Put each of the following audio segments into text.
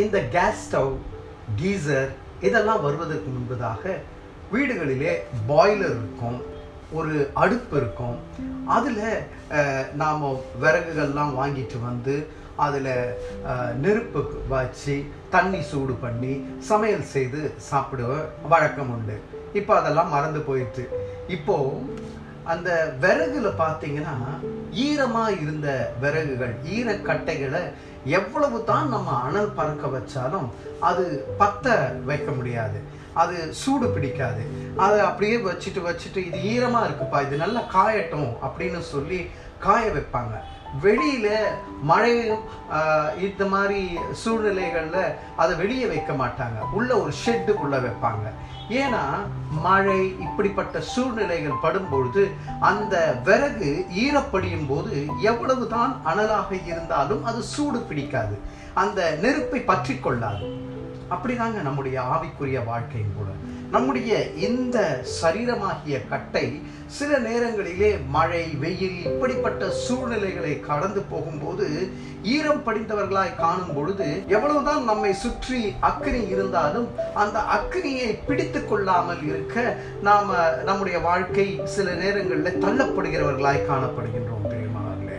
இந்த gas stove geyser இதெல்லாம் வருவதற்கு முன்பதாக வீடுகளிலே பாய்லர் இருக்கும் ஒரு அடுப்பு இருக்கும் அதில் நாம் விறகுகள்லாம் வாங்கிட்டு வந்து அதில் நெருப்பு வச்சு தண்ணி சூடு பண்ணி சமையல் செய்து சாப்பிடுவ வழக்கம் உண்டு இப்போ அதெல்லாம் மறந்து போயிட்டு இப்போ அந்த விறகுல பார்த்தீங்கன்னா ஈரமா இருந்த விறகுகள் ஈரக்கட்டைகளை எவ்வளவு தான் நம்ம அனல் பறக்க வச்சாலும் அது பத்த வைக்க முடியாது அது சூடு பிடிக்காது அதை அப்படியே வச்சுட்டு வச்சுட்டு இது ஈரமா இருக்குப்பா இது நல்லா காயட்டும் அப்படின்னு சொல்லி காய வைப்பாங்க வெளியில மழையும் ஆஹ், இந்த மாதிரி சூழ்நிலைகள்ல அதை வெளியே வைக்க மாட்டாங்க உள்ள ஒரு ஷெட்டுக்குள்ள வைப்பாங்க ஏன்னா மழை இப்படிப்பட்ட சூழ்நிலைகள் படும்பொழுது அந்த விறகு ஈரப்படியும் போது எவ்வளவு தான் அனலாக இருந்தாலும் அது சூடு பிடிக்காது அந்த நெருப்பை பற்றி கொள்ளாது அப்படிதாங்க நம்முடைய ஆவிக்குரிய வாழ்க்கையும் கூட நம்முடைய இந்த சரீரமாகிய கட்டை சில நேரங்களிலே மழை வெயில் இப்படிப்பட்ட சூழ்நிலைகளை கடந்து போகும்போது ஈரம் படிந்தவர்களாய் காணும் பொழுது எவ்வளவுதான் நம்மை சுற்றி அக்கினி இருந்தாலும் அந்த அக்கினியை பிடித்து கொள்ளாமல் இருக்க நாம நம்முடைய வாழ்க்கை சில நேரங்களில் தள்ளப்படுகிறவர்களாய் காணப்படுகின்றோம் பிரியமானவர்களே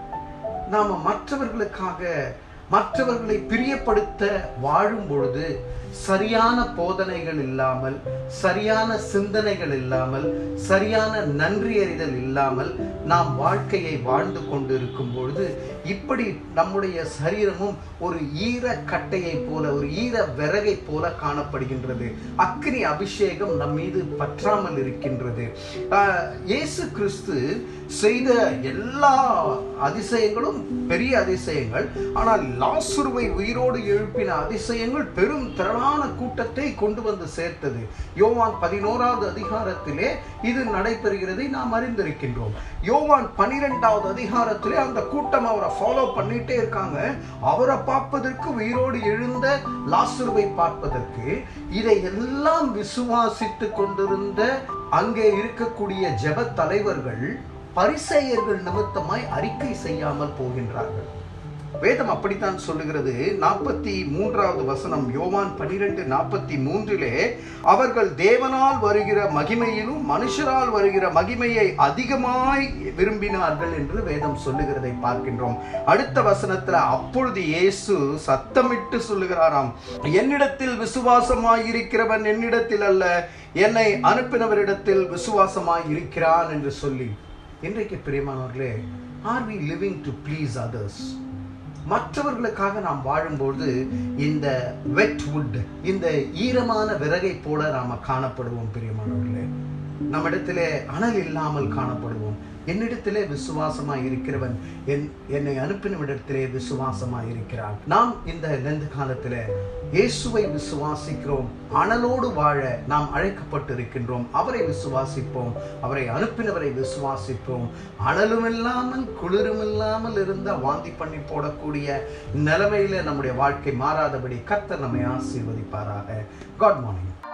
நாம மற்றவர்களுக்காக மற்றவர்களை பிரியப்படுத்த வாழும் பொழுது சரியான போதனைகள் இல்லாமல் சரியான சிந்தனைகள் இல்லாமல் சரியான நன்றி அறிதல் இல்லாமல் நாம் வாழ்க்கையை வாழ்ந்து கொண்டிருக்கும் பொழுது இப்படி நம்முடைய சரீரமும் ஒரு ஈர கட்டையை போல ஒரு ஈர விறகை போல காணப்படுகின்றது அக்னி அபிஷேகம் நம் மீது பற்றாமல் இருக்கின்றது ஆஹ், இயேசு கிறிஸ்து செய்த எல்லா அதிசயங்களும் பெரிய அதிசயங்கள் ஆனால் லாசுருவை உயிரோடு எழுப்பின அதிசயங்கள் பெரும் திரளான கூட்டத்தை கொண்டு வந்து சேர்த்தது யோவான் பதினோராவது அதிகாரத்திலே இது நடைபெறுகிறதை நாம் அறிந்திருக்கின்றோம் யோவான் பனிரெண்டாவது அதிகாரத்திலே அந்த கூட்டம் அவரை ஃபாலோ பண்ணிட்டே இருக்காங்க அவரை பார்ப்பதற்கு உயிரோடு எழுந்த லாசுருவை பார்ப்பதற்கு இதை எல்லாம் விசுவாசித்து கொண்டிருந்த அங்கே இருக்கக்கூடிய ஜெப தலைவர்கள் பரிசேயர்கள் நிமித்தமாய் அறிக்கை செய்யாமல் போகின்றார்கள் வேதம் அப்படித்தான் சொல்லுகிறது நாற்பத்தி மூன்றாவது வசனம் யோவான் பனிரெண்டு நாற்பத்தி மூன்றிலே அவர்கள் தேவனால் வருகிற மகிமையிலும் மனுஷரால் வருகிற மகிமையை அதிகமாய் விரும்பினார்கள் என்று வேதம் சொல்லுகிறதை பார்க்கின்றோம் அடுத்த வசனத்துல அப்பொழுது இயேசு சத்தமிட்டு சொல்லுகிறாராம் என்னிடத்தில் விசுவாசமாய் இருக்கிறவன் என்னிடத்தில் அல்ல என்னை அனுப்பினவரிடத்தில் விசுவாசமாய் இருக்கிறான் என்று சொல்லி இன்றைக்கு பிரியமானவர்களே are we living to please others மற்றவர்களுக்காக நாம் வாழும்போது இந்த வெட் வுட் இந்த ஈரமான விறகை போல நாம காணப்படுவோம் பிரியமானவர்களே நம்மிடத்திலே அனல் இல்லாமல் காணப்படுவோம் என்னிடத்திலே விசுவாசமாய் இருக்கிறவன் என் என்னை அனுப்பினவிடத்திலே விசுவாசமாய் இருக்கிறான் நாம் இந்த நெந்து காலத்திலே இயேசுவை விசுவாசிக்கிறோம் அனலோடு வாழ நாம் அழைக்கப்பட்டிருக்கின்றோம் அவரை விசுவாசிப்போம் அவரை அனுப்பினவரை விசுவாசிப்போம் அனலும் இல்லாமல் குளிரும் இல்லாமல் இருந்த வாந்தி பண்ணி போடக்கூடிய நிலைமையில நம்முடைய வாழ்க்கை மாறாதபடி கர்த்தர் நம்மை ஆசீர்வதிப்பாராக காட் மார்னிங்